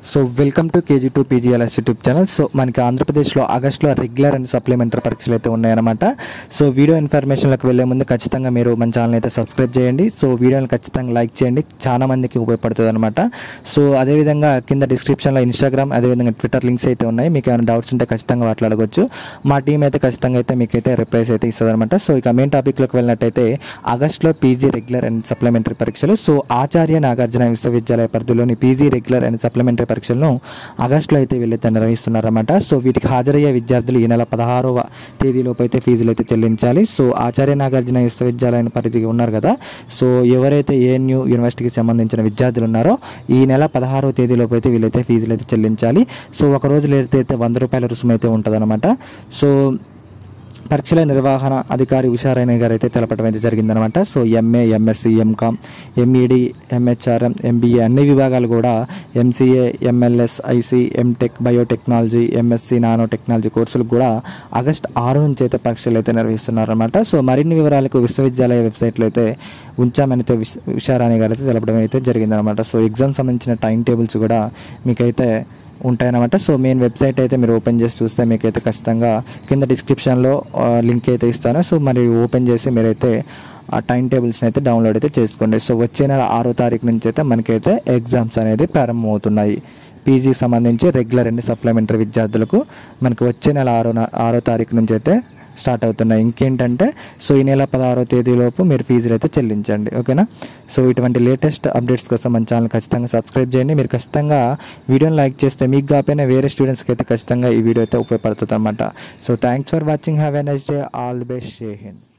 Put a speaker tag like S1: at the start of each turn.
S1: so welcome to KG to PGLS YouTube channel so మనకి ఆంధ్రప్రదేశ్లో ఆగస్టులో రెగ్యులర్ అండ్ సప్లిమెంటరీ పరీక్షలు అయితే ఉన్నాయన్నమాట సో వీడియో ఇన్ఫర్మేషన్లకు వెళ్ళే ముందు ఖచ్చితంగా మీరు మన ఛానల్ అయితే సబ్స్క్రైబ్ చేయండి సో వీడియోని ఖచ్చితంగా లైక్ చేయండి చాలా మందికి ఉపయోగపడుతుంది అనమాట సో అదేవిధంగా కింద డిస్క్రిప్షన్లో ఇన్స్టాగ్రామ్ అదేవిధంగా ట్విట్టర్ లింక్స్ అయితే ఉన్నాయి మీకు ఏమైనా డౌట్స్ ఉంటే ఖచ్చితంగా వాటిలో అడగొచ్చు మా టీం అయితే ఖచ్చితంగా అయితే మీకైతే రిప్లైస్ అయితే ఇస్తుంది అనమాట సో ఇక మెయిన్ టాపిక్లోకి వెళ్ళినట్టయితే ఆగస్టులో పీజీ రెగ్యులర్ అండ్ సప్లిమెంటరీ పరీక్షలు సో ఆచార్య నాగార్జున విశ్వవిద్యాలయ పరిధిలోని పీజీ రెగ్యులర్ అండ్ సప్లిమెంటరీ పరీక్షలను ఆగస్టులో అయితే వీళ్ళైతే నిర్వహిస్తున్నారన్నమాట సో వీటికి హాజరయ్యే విద్యార్థులు ఈ నెల పదహారవ తేదీలోపు అయితే ఫీజులు అయితే చెల్లించాలి సో ఆచార్య నాగార్జున విశ్వవిద్యాలయం పరిధికి ఉన్నారు కదా సో ఎవరైతే ఏఎన్యూ యూనివర్సిటీకి సంబంధించిన విద్యార్థులు ఉన్నారో ఈ నెల పదహారవ తేదీలోపు అయితే వీళ్ళైతే ఫీజులు అయితే చెల్లించాలి సో ఒక రోజు లేట్ అయితే వంద రూపాయల రుసుము అయితే ఉంటుందన్నమాట సో పరీక్షల నిర్వహణ అధికారి ఉషారాయణ గారు అయితే తెలపడం అయితే జరిగిందనమాట so MA MSc MCom MEd MHRM MBA అన్ని విభాగాలు కూడా MCA MLS IC MTech biotechnology MSc nanotechnology కోర్సులకు కూడా ఆగస్ట్ ఆరు నుంచి అయితే పరీక్షలు అయితే నిర్వహిస్తున్నారన్నమాట సో మరిన్ని వివరాలకు విశ్వవిద్యాలయ వెబ్సైట్లో అయితే ఉంచామని అయితే విశ్ ఉషారాణి గారు అయితే తెలపడం అయితే జరిగిందనమాట సో ఎగ్జామ్ సంబంధించిన టైం టేబుల్స్ కూడా మీకైతే ఉంటాయన్నమాట సో మెయిన్ వెబ్సైట్ అయితే మీరు ఓపెన్ చేసి చూస్తే మీకైతే ఖచ్చితంగా కింద డిస్క్రిప్షన్లో లింక్ అయితే ఇస్తాను సో మరి ఓపెన్ చేసి మీరైతే ఆ టైం టేబుల్స్ని అయితే డౌన్లోడ్ అయితే చేసుకోండి సో వచ్చే నెల ఆరో తారీఖు నుంచి అయితే మనకైతే ఎగ్జామ్స్ అనేది ప్రారంభమవుతున్నాయి పీజీ సంబంధించి రెగ్యులర్ అండ్ సప్లిమెంటరీ విద్యార్థులకు మనకి వచ్చే నెల ఆరో నా- ఆరో తారీఖు నుంచి అయితే స్టార్ట్ అవుతున్నాయి ఇంకేంటంటే సో ఈ నెల పదహారో తేదీలోపు మీరు ఫీజులు అయితే చెల్లించండి ఓకేనా సో ఇటువంటి లేటెస్ట్ అప్డేట్స్ కోసం మన ఛానల్ ఖచ్చితంగా సబ్స్క్రైబ్ చేయండి మీరు ఖచ్చితంగా వీడియోని లైక్ చేస్తే మీకు కాకపోయినా వేరే స్టూడెంట్స్కి అయితే ఖచ్చితంగా ఈ వీడియో అయితే ఉపయోగపడుతుంది అనమాట so thanks for watching have a nice day all best జై హింద్